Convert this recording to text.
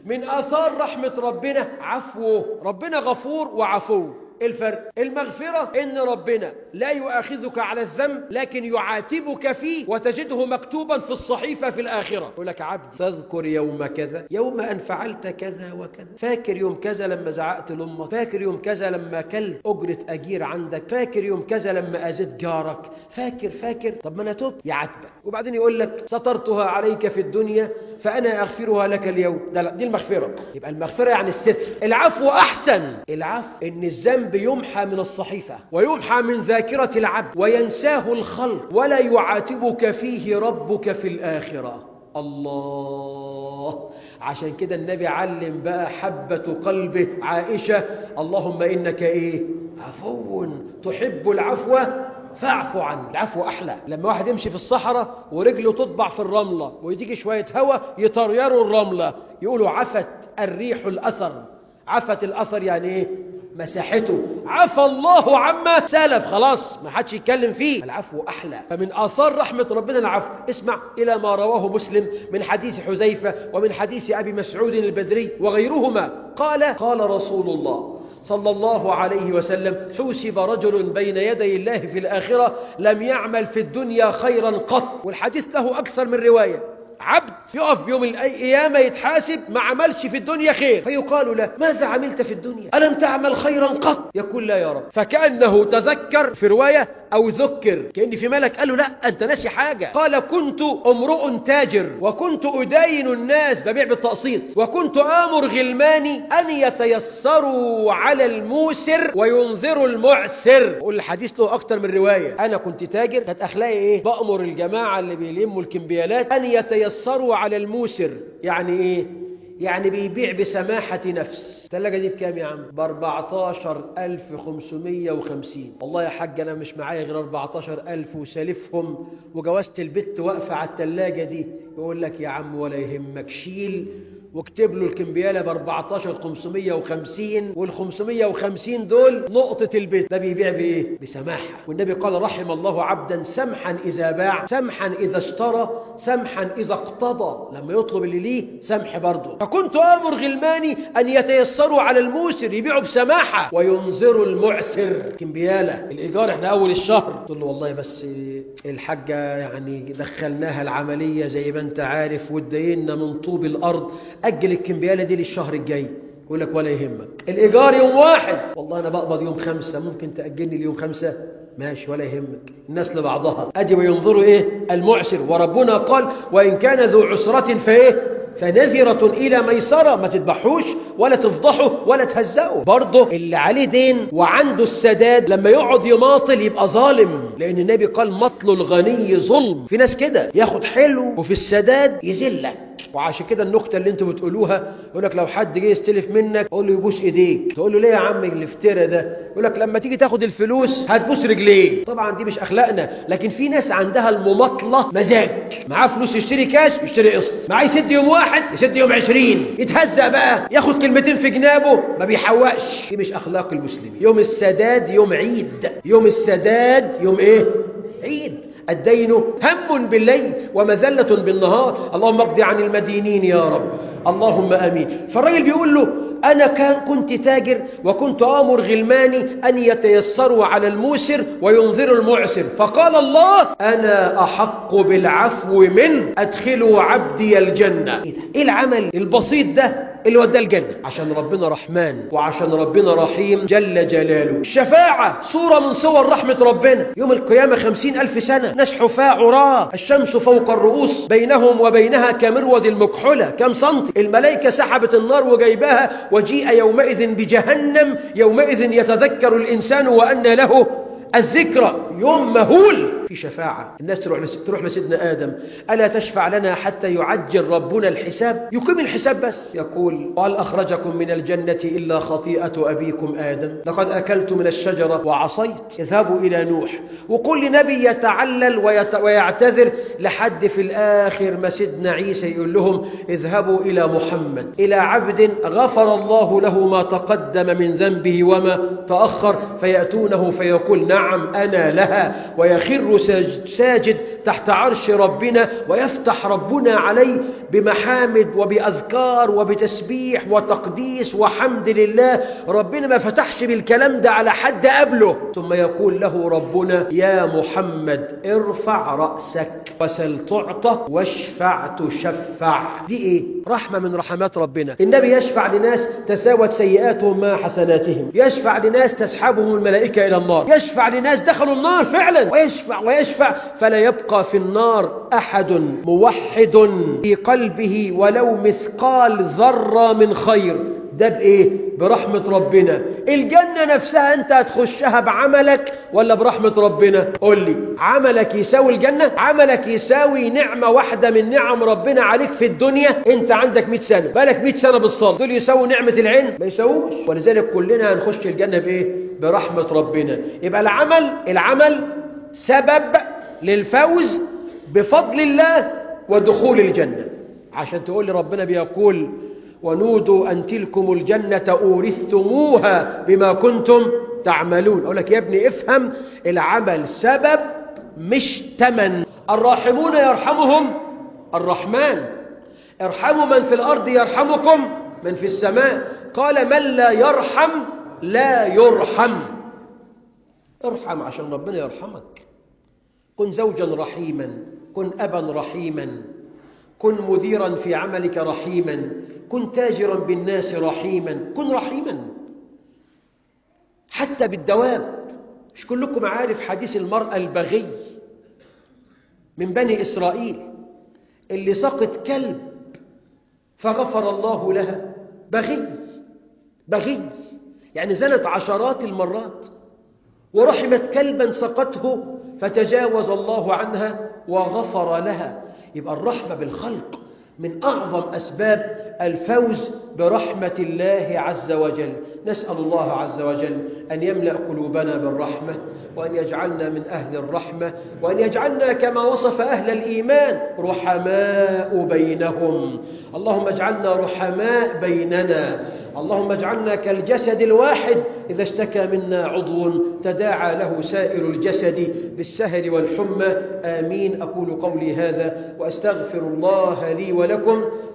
من آثار رحمة ربنا عفوه ربنا غفور وعفو إيه الفرق المغفرة إن ربنا لا يؤاخذك على الذنب لكن يعاتبك فيه وتجده مكتوبا في الصحيفة في الآخرة يقول لك عبد تذكر يوم كذا يوم أن فعلت كذا وكذا فاكر يوم كذا لما زعقت لأمك فاكر يوم كذا لما كلت أجرة أجير عندك فاكر يوم كذا لما أذيت جارك فاكر فاكر طب ما أنا تب يعاتبك وبعدين يقول لك سترتها عليك في الدنيا فأنا أغفرها لك اليوم ده لا دي المغفرة يبقى المغفرة يعني الستر العفو أحسن العفو إن الذنب يمحى من الصحيفة ويمحى من ذاكرة العبد وينساه الخلق ولا يعاتبك فيه ربك في الآخرة الله عشان كده النبي علم بقى حبة قلبه عائشة اللهم إنك إيه عفو تحب العفو فاعفو عنه العفو أحلى لما واحد يمشي في الصحراء ورجله تطبع في الرملة ويجيك شوية هوا يطريروا الرملة يقولوا عفت الريح الأثر عفت الأثر يعني إيه مساحته عفى الله عما سلف خلاص ما حدش يتكلم فيه العفو أحلى فمن آثار رحمة ربنا العفو اسمع إلى ما رواه مسلم من حديث حذيفة ومن حديث أبي مسعود البدري وغيرهما قال قال رسول الله صلى الله عليه وسلم حوسب رجل بين يدي الله في الآخرة لم يعمل في الدنيا خيرا قط والحديث له أكثر من رواية عبد يقف يوم القيامة يتحاسب ما عملش في الدنيا خير فيقال له ماذا عملت في الدنيا ألم تعمل خيرا قط يقول لا يا رب فكأنه تذكر في رواية أو ذكر كأن في ملك قال له لا أنت ناسي حاجة قال كنت امرؤ تاجر وكنت أداين الناس ببيع بالتقسيط وكنت آمر غلماني أن يتيسروا على الموسر وينذروا المعسر قول الحديث له أكتر من رواية أنا كنت تاجر كانت أخلاقي إيه بأمر الجماعة اللي بيلموا الكمبيالات أن يتيسروا على الموسر يعني إيه يعني بيبيع بسماحة نفس الثلاجة دي بكام يا عم ب 14550 والله يا حاج أنا مش معايا غير 14000 وسالفهم وجوازة البت واقفة على الثلاجة دي يقول لك يا عم ولا يهمك شيل واكتب له الكمبيالة ب 14550 وال 550 دول نقطة البيت ده بيبيع بإيه؟ بسماحة والنبي قال رحم الله عبدا سمحا إذا باع سمحا إذا اشترى سمحا إذا اقتضى لما يطلب اللي ليه سمح برضه فكنت آمر غلماني أن يتيسروا على الموسر يبيعوا بسماحة وينذروا المعسر كمبيالة الإيجار احنا أول الشهر قلت له والله بس الحاجة يعني دخلناها العملية زي ما انت عارف وادينا من طوب الأرض أجل الكمبيالة دي للشهر الجاي يقول لك ولا يهمك الإيجار يوم واحد والله أنا بقبض يوم خمسة ممكن تأجلني ليوم خمسة ماشي ولا يهمك الناس لبعضها أدي وينظروا إيه المعسر وربنا قال وإن كان ذو عسرة فإيه فنذرة إلى ميسرة ما تذبحوش ولا تفضحه ولا تهزقه برضه اللي عليه دين وعنده السداد لما يقعد يماطل يبقى ظالم لأن النبي قال مطل الغني ظلم في ناس كده ياخد حلو وفي السداد يذلك وعشان كده النكته اللي انتوا بتقولوها يقول لك لو حد جه يستلف منك قول له يبوس ايديك تقول له ليه يا عم الافتراء ده يقول لك لما تيجي تاخد الفلوس هتبوس رجليه طبعا دي مش اخلاقنا لكن في ناس عندها المماطله مزاج معاه فلوس يشتري كاش يشتري قسط معاه يسد يوم واحد يسد يوم عشرين يتهزق بقى ياخد كلمتين في جنابه ما بيحوقش دي مش اخلاق المسلمين يوم السداد يوم عيد يوم السداد يوم ايه عيد الدين هم بالليل ومذلة بالنهار اللهم اقض عن المدينين يا رب اللهم امين فالراجل بيقول له أنا كان كنت تاجر وكنت آمر غلماني أن يتيسروا على الموسر وينذروا المعسر فقال الله أنا أحق بالعفو من أدخلوا عبدي الجنة إيه, ده؟ إيه العمل البسيط ده اللي وداه الجنة عشان ربنا رحمن وعشان ربنا رحيم جل جلاله الشفاعة صورة من صور رحمة ربنا يوم القيامة خمسين ألف سنة ناس حفاء عراة الشمس فوق الرؤوس بينهم وبينها كمرود المكحلة كم سنتي الملائكة سحبت النار وجايباها وجيء يومئذ بجهنم يومئذ يتذكر الإنسان وأن له الذكرى يوم مهول في شفاعة الناس تروح تروح لسيدنا آدم ألا تشفع لنا حتى يعجل ربنا الحساب يقيم الحساب بس يقول قال أخرجكم من الجنة إلا خطيئة أبيكم آدم لقد أكلت من الشجرة وعصيت اذهبوا إلى نوح وكل نبي يتعلل ويت... ويعتذر لحد في الآخر ما سيدنا عيسى يقول لهم اذهبوا إلى محمد إلى عبد غفر الله له ما تقدم من ذنبه وما تأخر فيأتونه فيقول نعم أنا لها ويخر ساج- ساجد تحت عرش ربنا ويفتح ربنا عليه بمحامد وبأذكار وبتسبيح وتقديس وحمد لله ربنا ما فتحش بالكلام ده على حد قبله ثم يقول له ربنا يا محمد ارفع رأسك وسل تعطى واشفع تشفع دي ايه رحمة من رحمات ربنا النبي يشفع لناس تساوت سيئاتهم مع حسناتهم يشفع لناس تسحبهم الملائكة إلى النار يشفع لناس دخلوا النار فعلا ويشفع ويشفع فلا يبقى في النار أحد موحد في قلبه ولو مثقال ذرة من خير ده بإيه؟ برحمة ربنا الجنة نفسها أنت هتخشها بعملك ولا برحمة ربنا قول لي عملك يساوي الجنة عملك يساوي نعمة واحدة من نعم ربنا عليك في الدنيا أنت عندك 100 سنة بالك 100 سنة بالصلاة دول يساووا نعمة العلم ما يساووش ولذلك كلنا هنخش الجنة بإيه برحمة ربنا يبقى العمل العمل سبب للفوز بفضل الله ودخول الجنة عشان تقول لي ربنا بيقول ونودوا أن تلكم الجنة أورثتموها بما كنتم تعملون أقول لك يا ابني افهم العمل سبب مش تمن الراحمون يرحمهم الرحمن ارحموا من في الأرض يرحمكم من في السماء قال من لا يرحم لا يرحم ارحم عشان ربنا يرحمك كن زوجا رحيما كن أبا رحيما كن مديرا في عملك رحيما كن تاجرا بالناس رحيما كن رحيما حتى بالدواب مش كلكم عارف حديث المرأة البغي من بني إسرائيل اللي سقط كلب فغفر الله لها بغي بغي يعني زنت عشرات المرات ورحمت كلبا سقته فتجاوز الله عنها وغفر لها يبقى الرحمة بالخلق من أعظم أسباب الفوز برحمة الله عز وجل نسأل الله عز وجل أن يملأ قلوبنا بالرحمة وأن يجعلنا من أهل الرحمة وأن يجعلنا كما وصف أهل الإيمان رحماء بينهم اللهم اجعلنا رحماء بيننا اللهم اجعلنا كالجسد الواحد إذا اشتكى منا عضو تداعى له سائر الجسد بالسهر والحمى آمين أقول قولي هذا وأستغفر الله لي ولكم